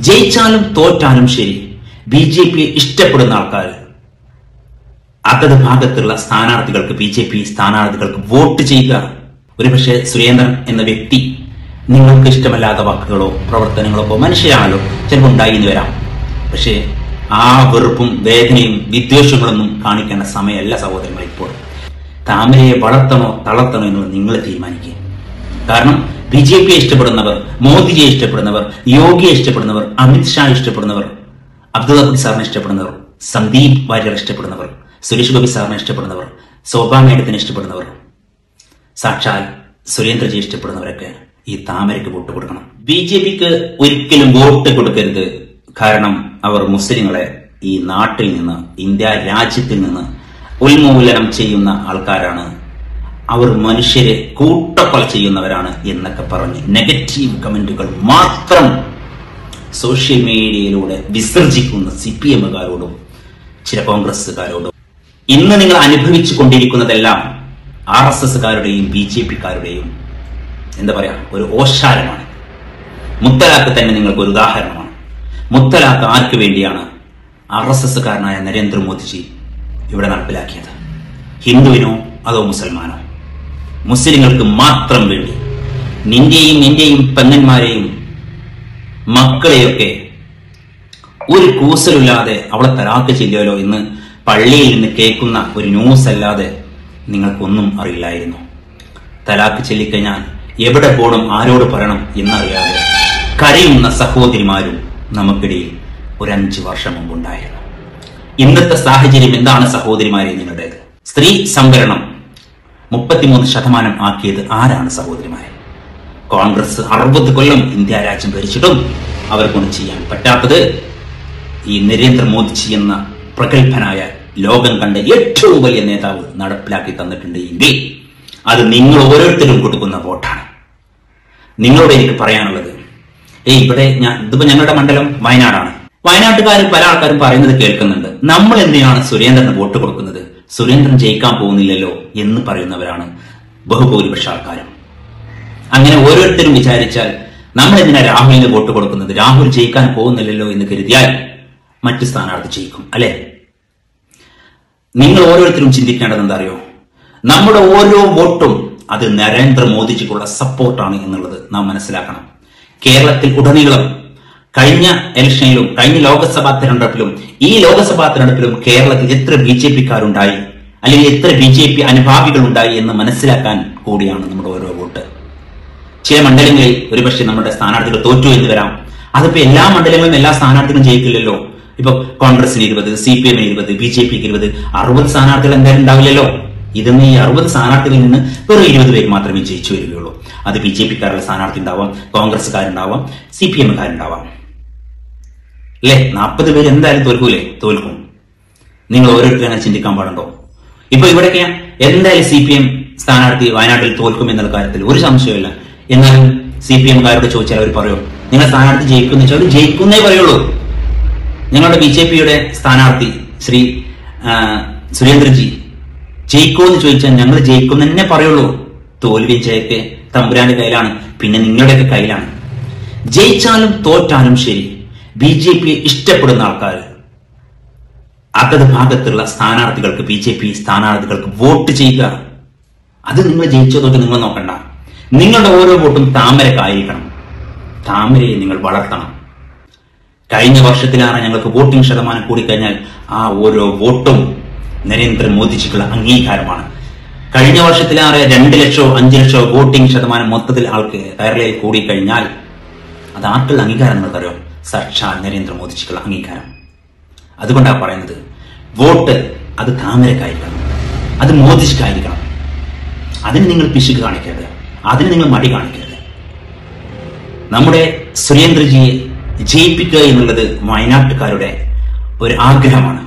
ജയിച്ചാലും തോറ്റാലും ശരി B J പിയെ ഇഷ്ടപ്പെടുന്ന ആൾക്കാർ അതത് ഭാഗത്തുള്ള സ്ഥാനാർത്ഥികൾക്ക് ബി ജെ പി സ്ഥാനാർത്ഥികൾക്ക് വോട്ട് ചെയ്യുക ഒരുപക്ഷെ സുരേന്ദ്രൻ എന്ന വ്യക്തി നിങ്ങൾക്ക് ഇഷ്ടമല്ലാത്ത വാക്കുകളോ പ്രവർത്തനങ്ങളോ ഒക്കെ മനുഷ്യരാണല്ലോ ചിലപ്പോൾ ഉണ്ടായി എന്ന് വരാം പക്ഷേ ആ വെറുപ്പും വേദനയും വിദ്വേഷങ്ങളൊന്നും കാണിക്കേണ്ട സമയമല്ല സഹോദരങ്ങൾ ഇപ്പോൾ താമരയെ വളർത്തണോ തളർത്തണോ എന്നുള്ളത് നിങ്ങൾ തീരുമാനിക്കുക കാരണം ബി ജെ പിയെ ഇഷ്ടപ്പെടുന്നവർ മോദിജിയെ ഇഷ്ടപ്പെടുന്നവർ യോഗിയെ ഇഷ്ടപ്പെടുന്നവർ അമിത്ഷാ ഇഷ്ടപ്പെടുന്നവർ അബ്ദുൽ അബ്ദുൽ സാറിനെ ഇഷ്ടപ്പെടുന്നവർ സന്ദീപ് വാര്യർ ഇഷ്ടപ്പെടുന്നവർ സുരേഷ് ഗോപി സാറിനെ ഇഷ്ടപ്പെടുന്നവർ ശോഭാ മേഡത്തിനെ ഇഷ്ടപ്പെടുന്നവർ സാക്ഷാൽ സുരേന്ദ്രജി ഇഷ്ടപ്പെടുന്നവരൊക്കെ ഈ താമരയ്ക്ക് വോട്ട് കൊടുക്കണം ബി ജെ പിക്ക് ഒരിക്കലും വോട്ട് കൊടുക്കരുത് കാരണം അവർ മുസ്ലിങ്ങളെ ഈ നാട്ടിൽ നിന്ന് ഇന്ത്യ രാജ്യത്തിൽ നിന്ന് ഉന്മൂലനം ചെയ്യുന്ന ആൾക്കാരാണ് അവർ മനുഷ്യരെ കൂട്ടക്കൊല ചെയ്യുന്നവരാണ് എന്നൊക്കെ പറഞ്ഞ് നെഗറ്റീവ് കമന്റുകൾ മാത്രം സോഷ്യൽ മീഡിയയിലൂടെ വിസർജിക്കുന്ന സി പി എമ്മുകാരോടും ചില കോൺഗ്രസ്സുകാരോടും ഇന്ന് നിങ്ങൾ അനുഭവിച്ചു കൊണ്ടിരിക്കുന്നതെല്ലാം ആർ എസ് എസ്സുകാരുടെയും ബി ജെ പിക്കാരുടെയും എന്താ പറയാ ഒരു ഓശാരമാണ് മുത്തലാഖ് തന്നെ നിങ്ങൾക്ക് ഒരു ഉദാഹരണമാണ് മുത്തലാഖ് ആർക്ക് വേണ്ടിയാണ് ആർ എസ് എസ്സുകാരനായ നരേന്ദ്രമോദിജി ഇവിടെ നടപ്പിലാക്കിയത് ഹിന്ദുവിനോ അതോ മുസൽമാനോ മുസ്ലിങ്ങൾക്ക് മാത്രം വേണ്ടി നിന്റെയും നിന്റെയും പെങ്ങന്മാരെയും മക്കളെയൊക്കെ ഒരു കൂസലില്ലാതെ അവളെ തലാക്ക് ചെയ്യലോ എന്ന് പള്ളിയിൽ നിന്ന് കേൾക്കുന്ന ഒരു ന്യൂസ് അല്ലാതെ നിങ്ങൾക്കൊന്നും അറിയില്ലായിരുന്നു തലാക്ക് ചൊല്ലിക്കഴിഞ്ഞാൽ എവിടെ പോകണം ആരോട് പറയണം എന്നറിയാതെ കരയുന്ന സഹോദരിമാരും നമുക്കിടയിൽ ഒരു അഞ്ചു വർഷം മുമ്പുണ്ടായിരുന്നു ഇന്നത്തെ സാഹചര്യം എന്താണ് സഹോദരിമാരെ നിങ്ങളുടേത് സ്ത്രീ സംവരണം മുപ്പത്തിമൂന്ന് ശതമാനം ആക്കിയത് ആരാണ് സഹോദരിമാരെ കോൺഗ്രസ് അറുപത് കൊല്ലം ഇന്ത്യ രാജ്യം ഭരിച്ചിട്ടും അവർക്കൊന്നും ചെയ്യാൻ പറ്റാത്തത് ഈ നരേന്ദ്രമോദിജി എന്ന പ്രഗത്ഭനായ ലോകം കണ്ട ഏറ്റവും വലിയ നേതാവ് നടപ്പിലാക്കി തന്നിട്ടുണ്ട് എങ്കിൽ അത് നിങ്ങൾ ഓരോരുത്തരും കൊടുക്കുന്ന വോട്ടാണ് നിങ്ങളോട് എനിക്ക് പറയാനുള്ളത് ഏയ് ഇവിടെ ഞാൻ ഇതിപ്പോ ഞങ്ങളുടെ മണ്ഡലം വയനാടാണ് വയനാട്ടുകാർ പല ആൾക്കാരും പറയുന്നത് കേൾക്കുന്നുണ്ട് നമ്മൾ എന്തിനാണ് സുരേന്ദ്രന് വോട്ട് കൊടുക്കുന്നത് സുരേന്ദ്രൻ ജയിക്കാൻ പോകുന്നില്ലല്ലോ എന്ന് പറയുന്നവരാണ് ബഹുഭൂരിപക്ഷ ആൾക്കാരും അങ്ങനെ ഓരോരുത്തരും വിചാരിച്ചാൽ നമ്മൾ എന്തിനാ രാഹുലിന് വോട്ട് കൊടുക്കുന്നത് രാഹുൽ ജയിക്കാൻ പോകുന്നില്ലല്ലോ എന്ന് കരുതിയാൽ മറ്റു സ്ഥാനാർത്ഥി ജയിക്കും അല്ലെ നിങ്ങൾ ഓരോരുത്തരും ചിന്തിക്കേണ്ടത് എന്താ അറിയോ നമ്മുടെ ഓരോ വോട്ടും അത് നരേന്ദ്രമോദിജിക്കുള്ള സപ്പോർട്ടാണ് എന്നുള്ളത് നാം മനസ്സിലാക്കണം കേരളത്തിൽ ഉടനീളം കഴിഞ്ഞ ഇലക്ഷനിലും കഴിഞ്ഞ ലോക്സഭാ തെരഞ്ഞെടുപ്പിലും ഈ ലോക്സഭാ തെരഞ്ഞെടുപ്പിലും കേരളത്തിൽ എത്ര ബി ജെ പിക്കാരുണ്ടായി അല്ലെങ്കിൽ എത്ര ബി ജെ പി അനുഭാവികൾ ഉണ്ടായി എന്ന് മനസ്സിലാക്കാൻ കൂടിയാണ് നമ്മുടെ ഓരോ വോട്ട് ചില മണ്ഡലങ്ങളിൽ ഒരുപക്ഷെ നമ്മുടെ സ്ഥാനാർത്ഥികൾ തോറ്റു എന്ന് വരാം അതിപ്പോ എല്ലാ മണ്ഡലങ്ങളിലും എല്ലാ സ്ഥാനാർത്ഥികളും ജയിക്കില്ലല്ലോ ഇപ്പൊ കോൺഗ്രസിന് ഇരുപത് സി പി എമ്മിന് ഇരുപത് ബി ജെ പിക്ക് ഇരുപത് അറുപത് സ്ഥാനാർത്ഥികൾ എന്തായാലും ഉണ്ടാവില്ലല്ലോ ഇതെന്ന് ഈ അറുപത് സ്ഥാനാർത്ഥികളിൽ നിന്ന് വെറും ഇരുപത് പേര് മാത്രമേ ജയിച്ചു വരികയുള്ളൂ അത് ബി ജെ പിക്കാരുടെ സ്ഥാനാർത്ഥി ഉണ്ടാവാം കോൺഗ്രസ്സുകാരുണ്ടാവാം സി പി എമ്മുകാരുണ്ടാവാം അല്ലേ നാൽപ്പത് പേര് എന്തായാലും തോൽക്കൂലേ തോൽക്കും നിങ്ങൾ ഓരോരുത്തരും അങ്ങനെ ചിന്തിക്കാൻ പാടുണ്ടോ ഇപ്പൊ ഇവിടെയൊക്കെ എന്തായാലും സി പി എം സ്ഥാനാർത്ഥി വയനാട്ടിൽ തോൽക്കും എന്നുള്ള കാര്യത്തിൽ ഒരു സംശയമില്ല എന്നാലും സി പി എംകാരോട് ചോദിച്ചാൽ അവർ പറയും നിങ്ങൾ സ്ഥാനാർത്ഥി ജയിക്കും വെച്ചാൽ അവർ ജയിക്കുന്നേ പറയുള്ളൂ ഞങ്ങളുടെ ബി ജെ പിയുടെ സ്ഥാനാർത്ഥി ശ്രീ ആ, സുരേന്ദ്രജി ജയിക്കുമെന്ന് ചോദിച്ചാൽ ഞങ്ങൾ ജയിക്കും തന്നെ പറയുള്ളൂ തോൽവി ജയൊക്കെ തമ്പുരാന്റെ കയ്യിലാണ് പിന്നെ നിങ്ങളുടെയൊക്കെ കയ്യിലാണ് ജയിച്ചാലും തോറ്റാലും ശരി ബി ജെ പിയെ ഇഷ്ടപ്പെടുന്ന ആൾക്കാർ അതത് ഭാഗത്തുള്ള സ്ഥാനാർത്ഥികൾക്ക് ബി ജെ പി സ്ഥാനാർത്ഥികൾക്ക് വോട്ട് ചെയ്യുക അത് നിങ്ങൾ ജയിച്ചോ തോറ്റോ നിങ്ങൾ നോക്കണ്ട നിങ്ങളുടെ ഓരോ വോട്ടും താമരക്കായിരിക്കണം താമരയെ നിങ്ങൾ വളർത്തണം കഴിഞ്ഞ വർഷത്തിലാണ് ഞങ്ങൾക്ക് വോട്ടിംഗ് ശതമാനം കൂടിക്കഴിഞ്ഞാൽ ആ ഓരോ വോട്ടും നരേന്ദ്രമോദിജിക്കുള്ള അംഗീകാരമാണ് കഴിഞ്ഞ വർഷത്തിലേറെ രണ്ട് ലക്ഷമോ അഞ്ച് ലക്ഷമോ വോട്ടിംഗ് ശതമാനം മൊത്തത്തിൽ ആൾക്ക് കേരളയിൽ കൂടിക്കഴിഞ്ഞാൽ അത് ആർക്കുള്ള അംഗീകാരം നിങ്ങൾക്കറിയോ സാക്ഷാൽ നരേന്ദ്രമോദിജിക്കുള്ള അംഗീകാരം അതുകൊണ്ടാണ് പറയുന്നത് വോട്ട് അത് താമരക്കായിരിക്കണം അത് മോദിജിക്കായിരിക്കണം അതിന് നിങ്ങൾ പിശുക്ക് കാണിക്കരുത് അതിന് നിങ്ങൾ മടി കാണിക്കരുത് നമ്മുടെ സുരേന്ദ്രജിയെ ജയിപ്പിക്കുക എന്നുള്ളത് വയനാട്ടുകാരുടെ ഒരു ആഗ്രഹമാണ്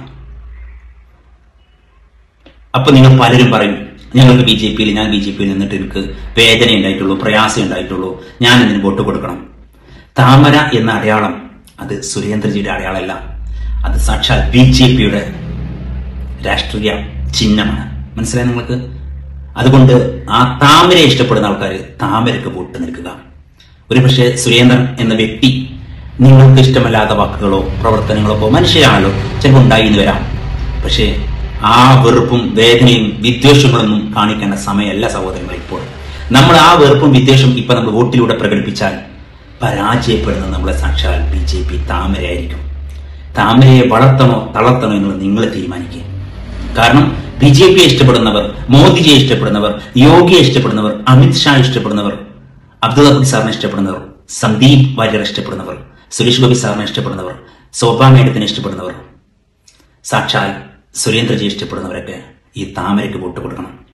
അപ്പൊ നിങ്ങൾ പലരും പറയും ഞങ്ങൾക്ക് ബി ജെ പിയിൽ ഞാൻ ബി ജെ പിയിൽ നിന്നിട്ട് എനിക്ക് വേദന ഉണ്ടായിട്ടുള്ളൂ പ്രയാസം ഉണ്ടായിട്ടുള്ളൂ ഞാൻ ഇതിന് വോട്ട് കൊടുക്കണം താമര എന്ന അടയാളം അത് സുരേന്ദ്രജിയുടെ അടയാളമല്ല അത് സാക്ഷാൽ ബി ജെ പിയുടെ രാഷ്ട്രീയ ചിഹ്നമാണ് മനസ്സിലായി നിങ്ങൾക്ക് അതുകൊണ്ട് ആ താമരയെ ഇഷ്ടപ്പെടുന്ന ആൾക്കാർ താമരക്ക് വോട്ട് നിൽക്കുക ഒരുപക്ഷെ സുരേന്ദ്രൻ എന്ന വ്യക്തി നിങ്ങൾക്ക് ഇഷ്ടമല്ലാത്ത വാക്കുകളോ പ്രവർത്തനങ്ങളോ ഒക്കെ മനുഷ്യരാണല്ലോ ചിലപ്പോൾ ഉണ്ടായി എന്ന് വരാം പക്ഷേ ആ വെറുപ്പും വേദനയും വിദ്വേഷങ്ങളൊന്നും കാണിക്കേണ്ട സമയമല്ല സഹോദരങ്ങൾ ഇപ്പോൾ നമ്മൾ ആ വെറുപ്പും വിദ്വേഷം ഇപ്പൊ നമ്മൾ വോട്ടിലൂടെ പ്രകടിപ്പിച്ചാൽ പരാജയപ്പെടുന്നത് നമ്മളെ സാക്ഷാൽ ബി ജെ പി താമരയായിരിക്കും താമരയെ വളർത്തണോ തളർത്തണോ എന്നുള്ളത് നിങ്ങൾ തീരുമാനിക്കുക കാരണം ബി ജെ പിയെ ഇഷ്ടപ്പെടുന്നവർ മോദിജിയെ ഇഷ്ടപ്പെടുന്നവർ യോഗിയെ ഇഷ്ടപ്പെടുന്നവർ അമിത് ഷാ ഇഷ്ടപ്പെടുന്നവർ അബ്ദുൾ അബുദ് സാറിനെ ഇഷ്ടപ്പെടുന്നവർ സന്ദീപ് വാര്യർ ഇഷ്ടപ്പെടുന്നവർ സുരേഷ് ഗോപി സാറിനെ ഇഷ്ടപ്പെടുന്നവർ ശോഭാ മേഡത്തിനെ ഇഷ്ടപ്പെടുന്നവർ സാക്ഷാൽ സുരേന്ദ്രജി ഇഷ്ടപ്പെടുന്നവരൊക്കെ ഈ താമരയ്ക്ക് വോട്ട് കൊടുക്കണം